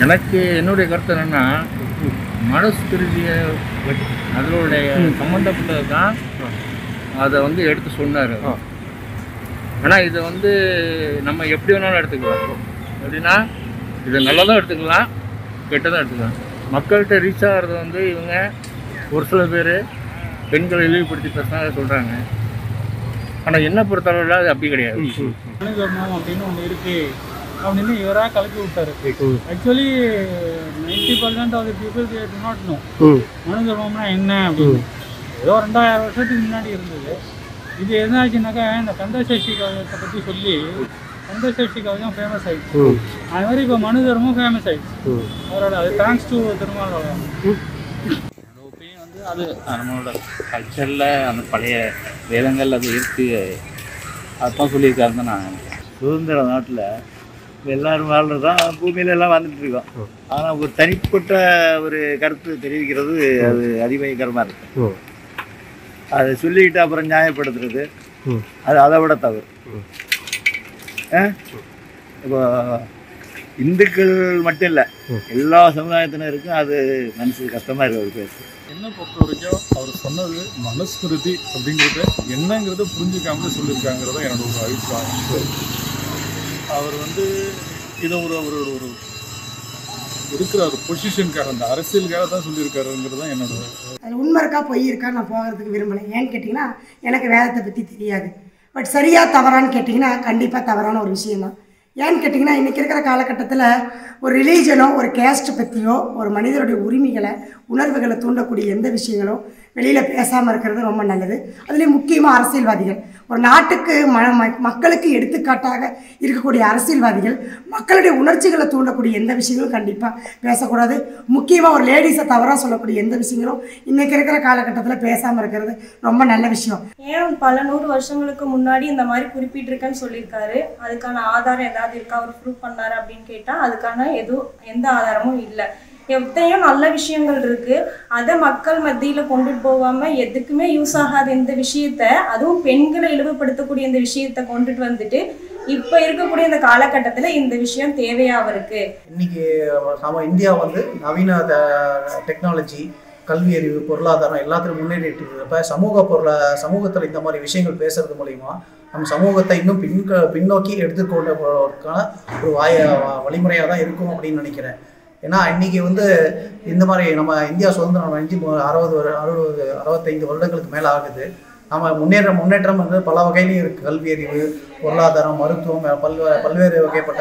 எனக்கு என்னுடைய கருத்து என்னென்னா மனஸ்திருதியை அதனுடைய சம்மந்தப்பட்டது தான் அதை வந்து எடுத்து சொன்னார் ஆ. ஆனால் இதை வந்து நம்ம எப்படி வேணாலும் எடுத்துக்கலாம் எப்படின்னா இதை நல்லதும் எடுத்துக்கலாம் கெட்டதும் எடுத்துக்கலாம் மக்கள்கிட்ட ரீச் ஆகிறது வந்து இவங்க ஒரு சில பேர் பெண்களை இழிவுபடுத்தி பேசினா சொல்கிறாங்க ஆனால் என்ன பொறுத்தளவில் அது அப்படி கிடையாது மனு தர்மம் அப்படின்னு ஒன்று இருக்கு அப்படின்னு இவராக கலக்கி விட்டாரு actually ninety percent of the people they do not know Manu தர்மம்னா என்ன அப்படின்னு ஏதோ ரெண்டாயிரம் வருஷத்துக்கு முன்னாடி இருந்தது இது என்னாச்சுனாக்கா இந்த கந்தசஷ்டி கவசத்தை பற்றி சொல்லி கந்தசஷ்டி கவசம் ஃபேமஸ் ஆயிடுச்சு அது மாதிரி இப்போ மனு தர்மம் ஃபேமஸ் ஆயிடுச்சு அவரோட அது தேங்க்ஸ் டு திருமாவளவன் என்னோட ஒப்பீனியன் வந்து அது நம்மளோட கல்ச்சரில் அந்த பழைய வேதங்கள் அது இருக்கு அதுதான் சொல்லியிருக்காருன்னு தான் நான் நினைக்கிறேன் சுதந்திர நாட்டில் எல்லாரும் வாழ்றது தான் பூமியில எல்லாம் வந்துட்டு இருக்கோம் ஆனால் ஒரு தனிப்பட்ட ஒரு கருத்து தெரிவிக்கிறது அது அதிபயங்கரமாக இருக்கு அதை சொல்லிக்கிட்டு அப்புறம் நியாயப்படுத்துறது அது அதை விட தவறு ஆ? இப்போ இந்துக்கள் மட்டும் இல்லை எல்லா சமுதாயத்தினருக்கும் அது மனசு கஷ்டமாக இருக்கு அவர் பேச என்ன பொறுத்த வரைக்கும் அவர் சொன்னது மனுஸ்மிருதி அப்படிங்கிறது என்னங்கிறத புரிஞ்சுக்காம சொல்லியிருக்காங்கிறத என்னோட ஒரு அபிப்பிராயம் அவர் வந்து இதை ஒரு ஒரு ஒரு- ஒரு இருக்கிற ஒரு பொசிஷனுக்காக அந்த அரசியலுக்காக தான் சொல்லியிருக்காருங்கிறது தான் என்னோட அது உண்மை இருக்கா பொய் இருக்கா நான் போகிறதுக்கு விரும்பலை ஏன்னு கேட்டிங்கன்னா எனக்கு வேதத்தை பற்றி தெரியாது பட் சரியா தவறான்னு கேட்டிங்கன்னா கண்டிப்பாக தவறான ஒரு விஷயம்தான் ஏன்னு கேட்டிங்கன்னா இன்றைக்கி இருக்கிற காலகட்டத்தில் ஒரு ரிலீஜனோ ஒரு கேஸ்ட் பற்றியோ ஒரு மனிதருடைய உரிமைகளை உணர்வுகளை தூண்டக்கூடிய எந்த விஷயங்களும் வெளியில் பேசாமல் இருக்கிறது ரொம்ப நல்லது அதுலேயும் முக்கியமாக அரசியல்வாதிகள் ஒரு நாட்டுக்கு ம ம- மக்களுக்கு எடுத்துக்காட்டாக இருக்கக்கூடிய அரசியல்வாதிகள் மக்களுடைய உணர்ச்சிகளை தூண்டக்கூடிய எந்த விஷயங்களும் கண்டிப்பாக பேசக்கூடாது முக்கியமாக ஒரு லேடிஸை தவறாக சொல்லக்கூடிய எந்த விஷயங்களும் இன்றைக்கி இருக்கிற காலகட்டத்தில் பேசாமல் இருக்கிறது ரொம்ப நல்ல விஷயம் ஏன் பல நூறு வருஷங்களுக்கு முன்னாடி இந்த மாதிரி குறிப்பிட்டிருக்கேன்னு சொல்லியிருக்காரு அதுக்கான ஆதாரம் ஏதாவது இருக்கா அவர் ப்ரூவ் பண்ணாரு அப்படின்னு கேட்டால் அதுக்கான எதுவும் எந்த ஆதாரமும் இல்லை எத்தனையோ நல்ல விஷயங்கள் இருக்கு அதை மக்கள் மத்தியில கொண்டுட்டு போகாம எதுக்குமே யூஸ் ஆகாத இந்த விஷயத்த அதுவும் பெண்களை இழிவுபடுத்தக்கூடிய இந்த விஷயத்த கொண்டுட்டு வந்துட்டு இப்ப இருக்கக்கூடிய இந்த காலகட்டத்துல இந்த விஷயம் தேவையா அவருக்கு இன்னைக்கு நம்ம இந்தியா வந்து நவீன டெக்னாலஜி கல்வி அறிவு பொருளாதாரம் எல்லாத்துலையும் முன்னேறிட்டு இருக்கிறப்ப சமூக பொருள சமூகத்தில் இந்த மாதிரி விஷயங்கள் பேசுறது மூலிமா நம்ம சமூகத்தை இன்னும் பின் பின்னோக்கி எடுத்துக்கொண்டு போவதற்கான ஒரு வாய வழிமுறையாக தான் இருக்கும் அப்படின்னு நினைக்கிறேன் ஏன்னா இன்னைக்கு வந்து இந்த மாதிரி நம்ம இந்தியா சுதந்திரம் அஞ்சு அறுபது வரு- அறுபது அறுபத்தைந்து வருடங்களுக்கு மேலே ஆகுது நம்ம முன்னேற முன்னேற்றம் வந்து பல வகையிலையும் இருக்குது கல்வி அறிவு பொருளாதாரம் மருத்துவம் பல்வே பல்வேறு வகைப்பட்ட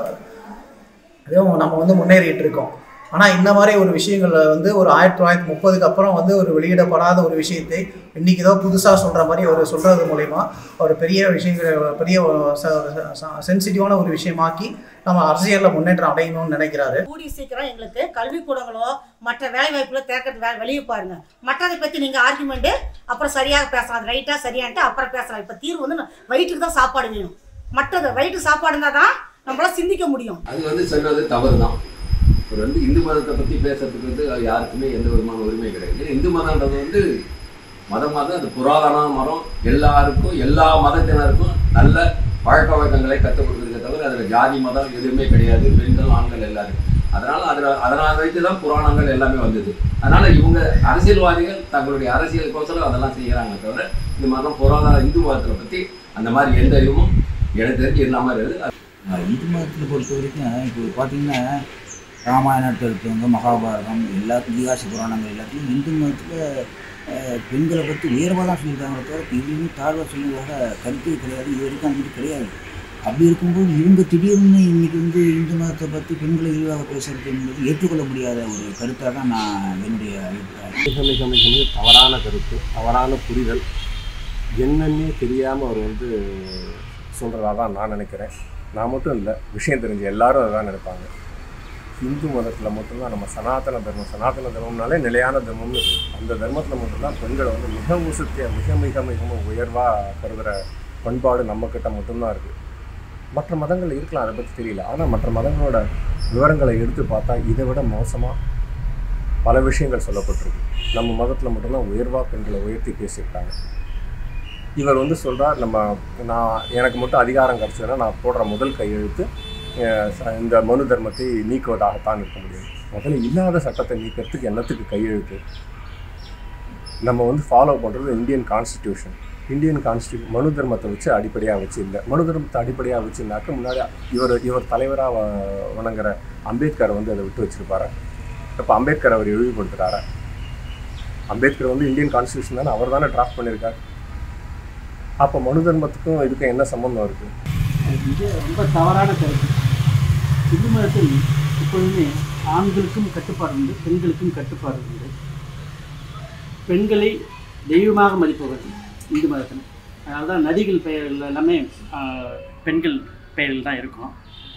இதுவும் நம்ம வந்து முன்னேறிட்டு இருக்கோம் ஆனால் இந்த மாதிரி ஒரு விஷயங்கள் வந்து ஒரு ஆயிரத்தி தொள்ளாயிரத்தி முப்பதுக்கு அப்புறம் வந்து ஒரு வெளியிடப்படாத ஒரு விஷயத்தை இன்னைக்கு ஏதோ புதுசாக சொல்கிற மாதிரி அவர் சொல்கிறது மூலயமா ஒரு பெரிய விஷயங்கள் பெரிய சென்சிட்டிவான ஒரு விஷயமாக்கி நம்ம அரசியலில் முன்னேற்றம் அடையணும்னு நினைக்கிறாரு கூடி சீக்கிரம் எங்களுக்கு கல்விக்கூடங்களோ மற்ற வேலை வாய்ப்புகளோ திறக்கிறது வே வெளியே பாருங்க மற்றதை பற்றி நீங்கள் ஆர்குமெண்ட்டு அப்புறம் சரியாக பேசலாம் அது ரைட்டாக சரியான்ட்டு அப்புறம் பேசலாம் இப்போ தீர்வு வந்து வயிற்றுக்கு தான் சாப்பாடு வேணும் மற்றது வயிற்று சாப்பாடு இருந்தால் தான் நம்மளால சிந்திக்க முடியும் அது வந்து சொன்னது தவறு தான் ஒரு வந்து இந்து மதத்தை பற்றி பேசுறதுக்கு வந்து அது யாருக்குமே எந்த விதமான உரிமை கிடையாது ஏன்னா இந்து மதம்ன்றது வந்து மதம் அது அது புராதன மதம் எல்லாருக்கும் எல்லா மதத்தினருக்கும் நல்ல பழக்க வழக்கங்களை கற்றுக் கொடுக்குறதே தவிர அதில் ஜாதி மதம் எதுவுமே கிடையாது பெண்கள் ஆண்கள் எல்லாரும் அதனால அதில் அதனால் வைத்து தான் புராணங்கள் எல்லாமே வந்தது அதனால இவங்க அரசியல்வாதிகள் தங்களுடைய அரசியலுக்கோசரம் அதெல்லாம் செய்கிறாங்க தவிர இந்த மதம் புராதன இந்து மதத்தை பற்றி அந்த மாதிரி எந்த இதுவும் எனக்கு தெரிஞ்சு இல்லாமல் இருக்குது ஆஹ் இந்து மதத்தில் பொறுத்த வரைக்கும் இப்போ பார்த்தீங்கன்னா ராமாயணத்தை எடுத்தவங்க மகாபாரதம் எல்லா இதிகாச புராணங்கள் எல்லாத்தையும் இந்து மதத்தில் பெண்களை பற்றி உயர்வாக தான் சொல்லியிருக்காங்களே தவிர எதுவுமே தாழ்வாக சொல்லுவதாக கருத்தே கிடையாது இது வரைக்கும் அந்த மாதிரி கிடையாது அப்படி இருக்கும்போது இவங்க திடீர்னு இன்னைக்கு வந்து இந்து மதத்தை பற்றி பெண்களை இழிவாக பேசுறது என்பது ஏற்றுக்கொள்ள முடியாத ஒரு கருத்தாக தான் நான் என்னுடைய அபிப்பிராயம் மிக மிக மிக மிக தவறான கருத்து தவறான புரிதல் என்னன்னே தெரியாமல் அவர் வந்து சொல்கிறதா தான் நான் நினைக்கிறேன் நான் மட்டும் இல்லை விஷயம் தெரிஞ்ச எல்லாரும் அதான் நினைப்பாங்க இந்து மதத்தில் மட்டும்தான் நம்ம சனாதன தர்மம் சனாதன தர்மம்னாலே நிலையான தர்மம்னு இருக்கு. அந்த தர்மத்தில் மட்டும்தான் பெண்களை வந்து மிக உசத்திய மிக மிக மிகவும் உயர்வாக கருதுகிற பண்பாடு நம்மக்கிட்ட மட்டும்தான் இருக்குது மற்ற மதங்கள் இருக்கலாம் அதை பற்றி தெரியல ஆனால் மற்ற மதங்களோட விவரங்களை எடுத்து பார்த்தா இதை விட மோசமாக பல விஷயங்கள் சொல்லப்பட்டிருக்கு நம்ம மதத்தில் மட்டும்தான் உயர்வாக பெண்களை உயர்த்தி பேசியிருக்காங்க இவர் வந்து சொல்கிறார் நம்ம நான் எனக்கு மட்டும் அதிகாரம் கிடச்சதுன்னா நான் போடுற முதல் கையெழுத்து அஹ், ச- இந்த மனு தர்மத்தை நீக்குவதாகத்தான் இருக்க முடியும் முதல்ல இல்லாத சட்டத்தை நீக்கிறதுக்கு என்னத்துக்கு கையெழுத்து நம்ம வந்து ஃபாலோ பண்ணுறது இந்தியன் கான்ஸ்டிடியூஷன் இந்தியன் கான்ஸ்டியூ மனு தர்மத்தை வச்சு அடிப்படையாக வச்சு இல்லை மனு தர்மத்தை அடிப்படையாக வச்சுனாக்க முன்னாடி இவர் இவர் தலைவராக வணங்குற அம்பேத்கர் வந்து அதை விட்டு வச்சிருப்பாரு இப்போ அம்பேத்கர் அவர் இழிவுபடுத்துறாரா அம்பேத்கர் வந்து இந்தியன் கான்ஸ்டியூஷன் தானே அவர் தானே டிராஃப்ட் பண்ணியிருக்காரு அப்போ மனு தர்மத்துக்கும் இதுக்கும் என்ன சம்மந்தம் இருக்குது அது வந்து ரொம்ப தவறான கருத்து இந்து மதத்தில் எப்பொழுதுமே ஆண்களுக்கும் கட்டுப்பாடு உண்டு பெண்களுக்கும் கட்டுப்பாடு உண்டு பெண்களை தெய்வமாக மதிப்பவர்கள் இந்து மதத்தில் அதனால தான் நதிகள் பெயர்கள் எல்லாமே ஆஹ், பெண்கள் பெயர்கள் தான் இருக்கும்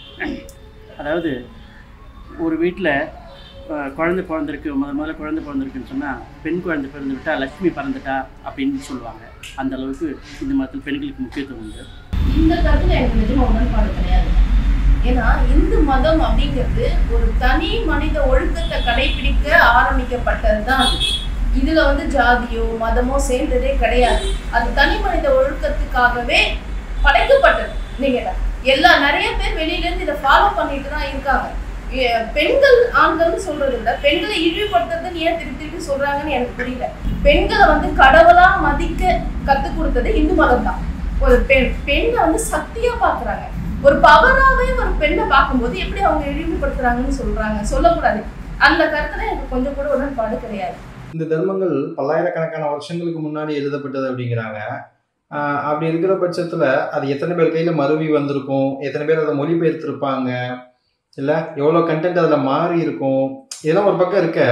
அதாவது ஒரு வீட்டில் குழந்தை பிறந்திருக்கு முதல் முதல்ல குழந்தை பிறந்திருக்குன்னு சொன்னால் பெண் குழந்தை பிறந்து விட்டா லட்சுமி பிறந்துட்டா அப்படின்னு சொல்லுவாங்க அந்த அளவுக்கு இந்து மதத்தில் பெண்களுக்கு முக்கியத்துவம் உண்டு இந்த கருத்துல எனக்கு நிஜமா உடன்பாடு கிடையாது ஏன்னா இந்து மதம் அப்படிங்கிறது ஒரு தனி மனித ஒழுக்கத்தை கடைபிடிக்க ஆரம்பிக்கப்பட்டது தான் அது இதுல வந்து ஜாதியோ மதமோ சேர்ந்ததே கிடையாது அது தனி மனித ஒழுக்கத்துக்காகவே படைக்கப்பட்டது நீங்க என்ன? எல்லா நிறைய பேர் வெளியில இருந்து இதை ஃபாலோ பண்ணிட்டு தான் இருக்காங்க எ- பெண்கள் ஆண்கள்னு சொல்றதை விட பெண்களை இழிவுபடுத்துறதுன்னு ஏன் திருப்பி திருப்பி சொல்றாங்கன்னு எனக்கு புரியல பெண்களை வந்து கடவுளா மதிக்க கத்து கொடுத்தது இந்து மதம் தான் ஒரு பெண் பெண்ணை வந்து சக்தியா பாக்குறாங்க ஒரு பவராவே ஒரு பெண்ணை பார்க்கும்போது எப்படி அவங்க இழிவுபடுத்துறாங்கன்னு சொல்றாங்க சொல்லக்கூடாது அந்த கருத்துல எனக்கு கொஞ்சம் கூட உடன்பாடு கிடையாது இந்த தர்மங்கள் பல்லாயிரக்கணக்கான வருஷங்களுக்கு முன்னாடி எழுதப்பட்டது அப்படிங்கிறாங்க ஆஹ் அப்படி இருக்கிற பட்சத்துல அது எத்தனை பேர் கையில மருவி வந்திருக்கும் எத்தனை பேர் அதை மொழிபெயர்த்திருப்பாங்க இல்ல எவ்வளவு கண்டென்ட் அதுல மாறி இருக்கும் இதெல்லாம் ஒரு பக்கம் இருக்க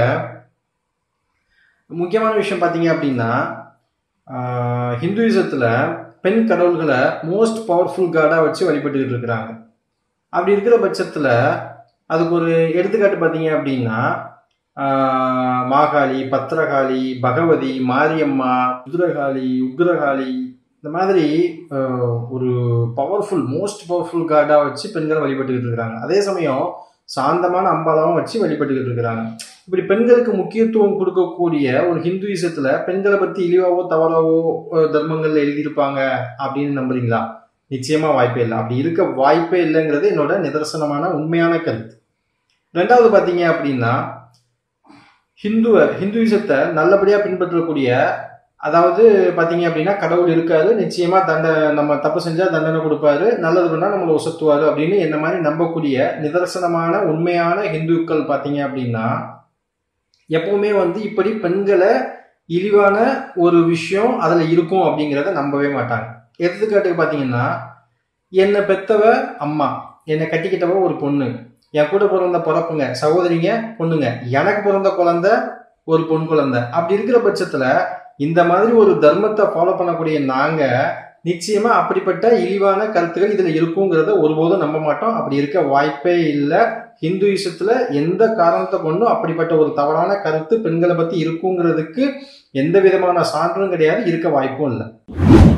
முக்கியமான விஷயம் பார்த்தீங்க அப்படின்னா ஆஹ் ஹிந்துயிசத்துல பெண் கடவுள்களை மோஸ்ட் பவர்ஃபுல் காடாக வச்சு வழிபட்டுக்கிட்டு இருக்கிறாங்க அப்படி இருக்கிற பட்சத்தில் அதுக்கு ஒரு எடுத்துக்காட்டு பார்த்தீங்க அப்படின்னா ஆஹ் மாகாளி பத்திரகாளி பகவதி மாரியம்மா குதிரகாளி உக்ரகாளி இந்த மாதிரி ஆஹ் ஒரு பவர்ஃபுல் மோஸ்ட் பவர்ஃபுல் காடாக வச்சு பெண்களை வழிபட்டுக்கிட்டு இருக்கிறாங்க அதே சமயம் சாந்தமான அம்பாலாவும் வச்சு வழிபட்டுக்கிட்டு இருக்கிறாங்க இப்படி பெண்களுக்கு முக்கியத்துவம் கொடுக்கக்கூடிய ஒரு ஹிந்துயிசத்துல பெண்களை பத்தி இழிவாவோ தவறாவோ அஹ், தர்மங்கள்ல எழுதியிருப்பாங்க அப்படின்னு நம்புறீங்களா நிச்சயமா வாய்ப்பே இல்லை அப்படி இருக்க வாய்ப்பே இல்லைங்கிறது என்னோட நிதர்சனமான உண்மையான கருத்து ரெண்டாவது பாத்தீங்க அப்படின்னா ஹிந்துவ ஹிந்துயிசத்தை நல்லபடியா பின்பற்றக்கூடிய அதாவது பாத்தீங்க அப்படின்னா கடவுள் இருக்காரு நிச்சயமா தண்டை நம்ம தப்பு செஞ்சா தண்டனை கொடுப்பாரு நல்லது பண்ணா நம்மளை உசத்துவாரு அப்படின்னு என்ன மாதிரி நம்பக்கூடிய நிதர்சனமான உண்மையான ஹிந்துக்கள் பாத்தீங்க அப்படின்னா எப்பவுமே வந்து இப்படி பெண்களை இழிவான ஒரு விஷயம் அதுல இருக்கும் அப்படிங்கிறத நம்பவே மாட்டாங்க எடுத்துக்காட்டுக்கு பாத்தீங்கன்னா என்னை பெத்தவ அம்மா என்னை கட்டிக்கிட்டவ ஒரு பொண்ணு என் கூட பிறந்த பிறப்புங்க சகோதரிங்க பொண்ணுங்க எனக்கு பிறந்த குழந்தை ஒரு பொன் குழந்தை அப்படி இருக்கிற பட்சத்துல இந்த மாதிரி ஒரு தர்மத்தை ஃபாலோ பண்ணக்கூடிய நாங்க நிச்சயமா அப்படிப்பட்ட இழிவான கருத்துகள் இதுல இருக்குங்கிறத ஒருபோதும் நம்ப மாட்டோம் அப்படி இருக்க வாய்ப்பே இல்லை ஹிந்துயிசத்துல எந்த காரணத்தை கொண்டும் அப்படிப்பட்ட ஒரு தவறான கருத்து பெண்களை பத்தி இருக்குங்கிறதுக்கு எந்த விதமான சான்றும் கிடையாது இருக்க வாய்ப்பும் இல்லை